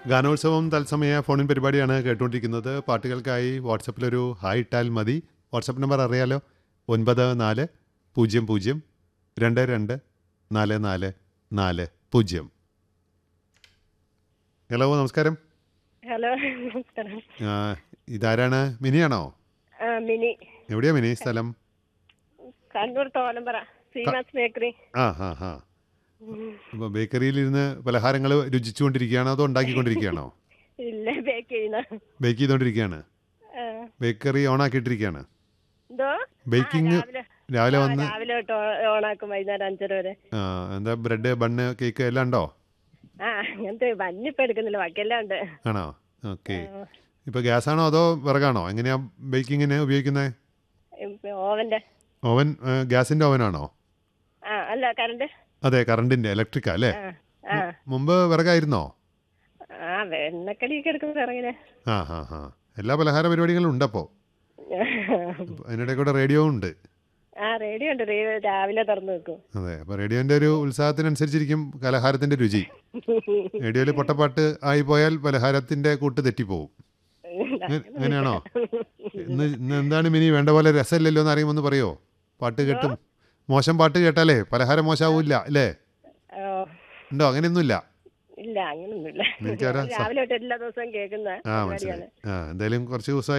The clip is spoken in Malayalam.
ഗാനോത്സവം തത്സമയ ഫോണിൻ പരിപാടിയാണ് കേട്ടുകൊണ്ടിരിക്കുന്നത് പാട്ടുകൾക്കായി വാട്സപ്പിലൊരു ഹായ് ഇട്ടാൽ മതി വാട്സപ്പ് നമ്പർ അറിയാലോ ഒൻപത് നാല് പൂജ്യം പൂജ്യം രണ്ട് രണ്ട് നാല് നാല് നാല് പൂജ്യം ഹലോ നമസ്കാരം ഹലോ നമസ്കാരം ആ, ഇതാരാണ് മിനിയാണോ ആ മിനി എവിടെയാ മിനി സ്ഥലം കണ്ണൂർ തോലമ്പറ ശ്രീമാസ് ബേക്കറി ആ ഹാ ഹാ അപ്പോൾ ബേക്കറിയിലിരുന്ന് പലഹാരങ്ങൾ രുചിച്ചുകൊണ്ടിരിക്കുകയാണോ അതോ ഉണ്ടാക്കിക്കൊണ്ടിരിക്കുകയാണോ ഇല്ല ബേക്ക് ചെയ്യുന്ന ബേക്ക് ചെയ്തുകൊണ്ടിരിക്കുകയാണ് ആ, ബേക്കറി ഓണാക്കിയിട്ടിരിക്കുകയാണ് എന്തോ ബേക്കിംഗ് ആ, രാവിലെ രാവിലെ ആ, വന്ന് രാവിലെ തൊട്ട് ഓ- ഓണാക്കും വൈകുന്നേരം അഞ്ചര വരെ ആ, എന്താ ബ്രെഡ് ബണ്ണ് കേക്ക് എല്ലാം ഉണ്ടോ ആ അങ്ങനത്തെ വന്നിപ്പോ എടുക്കുന്നില്ല ബാക്കിയെല്ലാം ഉണ്ട് ആണോ ഓക്കെ ഇപ്പോൾ ഗ്യാസാണോ അതോ വിറകാണോ എങ്ങനെയാ ബേക്കിങ്ങിന് ഉപയോഗിക്കുന്നത് ഇപ്പൊ ഓവന്റെ ഓവൻ ഗ്യാസിൻ്റെ ഓവനാണോ ആ അല്ല കറണ്ട് അതെ കറണ്ടിൻ്റെ ഇലക്ട്രിക്കാ അല്ലേ ആ ആ മുമ്പ് വിറകായിരുന്നോ ആ വെണ്ണക്കടിയൊക്കെ എടുക്കുന്നത് ഇറങ്ങിനെ ആ ഹാ ഹാ എല്ലാ പലഹാര പരിപാടികളും ഉണ്ടപ്പോൾ അതിനിടെ കൂടെ റേഡിയോ ഉണ്ട് ആ റേഡിയോ ഉണ്ട് റേ- രാവിലെ തുറന്നു വെക്കും അതെ അപ്പോൾ റേഡിയോൻ്റെ ഒരു ഉത്സാഹത്തിനനുസരിച്ചിരിക്കും പലഹാരത്തിൻ്റെ രുചി റേഡിയോയിൽ പൊട്ടപ്പാട്ട് ആയി പോയാൽ പലഹാരത്തിൻ്റെ കൂട്ട് തെറ്റിപ്പോവും അങ്ങ- അങ്ങനെയാണോ ഇന്ന് ഇന്ന് എന്താണ് മിനി വേണ്ട പോലെ രസമില്ലല്ലോ എന്ന് അറിയുമെന്ന് പറയോ പാട്ട് കേട്ടും മോശം പാട്ട് കേട്ടാലേ പലഹാരം മോശമാവില്ല അല്ലേ ഓ ഉണ്ടോ അങ്ങനെയൊന്നുമില്ല ഇല്ല അങ്ങനൊന്നുമില്ല എനിക്കറിയാം. രാവിലെ തൊട്ട് എല്ലാ ദിവസവും കേൾക്കുന്ന ആ മനസ്സിലായി ആ എന്തായാലും കുറച്ച് ദിവസം